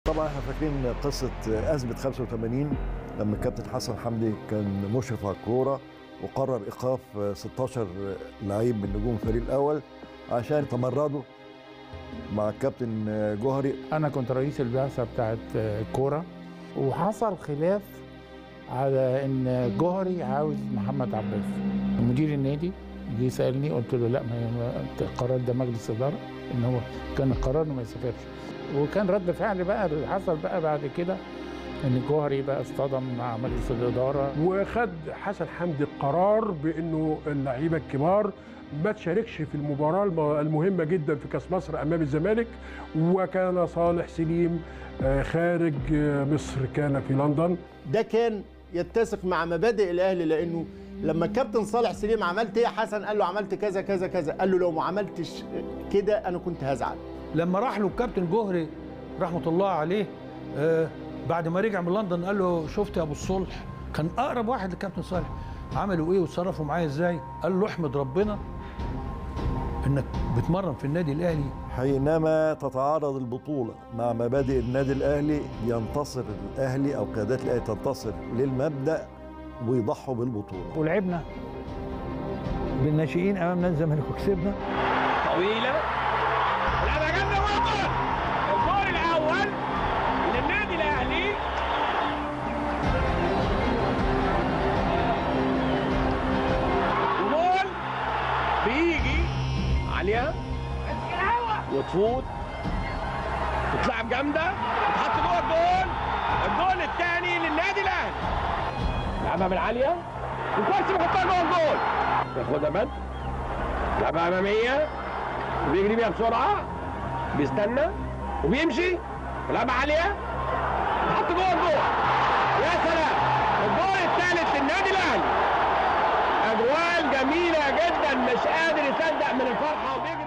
طبعا احنا فاكرين قصه ازمه 85 لما الكابتن حسن حمدي كان مشرف على الكوره وقرر ايقاف 16 لعيب من نجوم الفريق الاول عشان تمردوا مع الكابتن جوهري انا كنت رئيس البعثه بتاعت الكوره وحصل خلاف على ان جوهري عاوز محمد عباس مدير النادي جه يسالني قلت له لا ما القرار ده مجلس اداره ان هو كان القرار انه ما يسافرش وكان رد فعل بقى اللي حصل بقى بعد كده ان الجوهري بقى اصطدم مع مجلس الاداره وخد حسن حمدي القرار بانه اللعيبه الكبار ما تشاركش في المباراه المهمه جدا في كاس مصر امام الزمالك وكان صالح سليم خارج مصر كان في لندن ده كان يتسق مع مبادئ الاهلي لانه لما الكابتن صالح سليم عملت ايه يا حسن قال له عملت كذا كذا كذا قال له لو ما عملتش كده انا كنت هزعل لما راح له الكابتن جوهري رحمه الله عليه آه بعد ما رجع من لندن قال له شفت يا ابو الصلح كان اقرب واحد للكابتن صالح عملوا ايه وتصرفوا معايا ازاي قال له احمد ربنا انك بتمرن في النادي الاهلي حينما تتعارض البطوله مع مبادئ النادي الاهلي ينتصر الاهلي او قيادات الاهلي تنتصر للمبدا ويضحوا بالبطوله ولعبنا بالناشئين امام نادي الزمالك وكسبنا طويله لعبه جامده وجول الجول الاول للنادي الاهلي جول بيجي عاليه وتفوت تتلعب جامده تتحط جوه الجول الجول الثاني للنادي الاهلي لعبها من عاليه وكويس بيحطها جوه الجول ياخدها بد لعبها اماميه وبيجري بيها بسرعه بيستنى وبيمشي ولعبها عاليه يحط جوه الجول يا سلام الجول الثالث للنادي الاهلي اجوال جميله جدا مش قادر يصدق من الفرحه وبيجري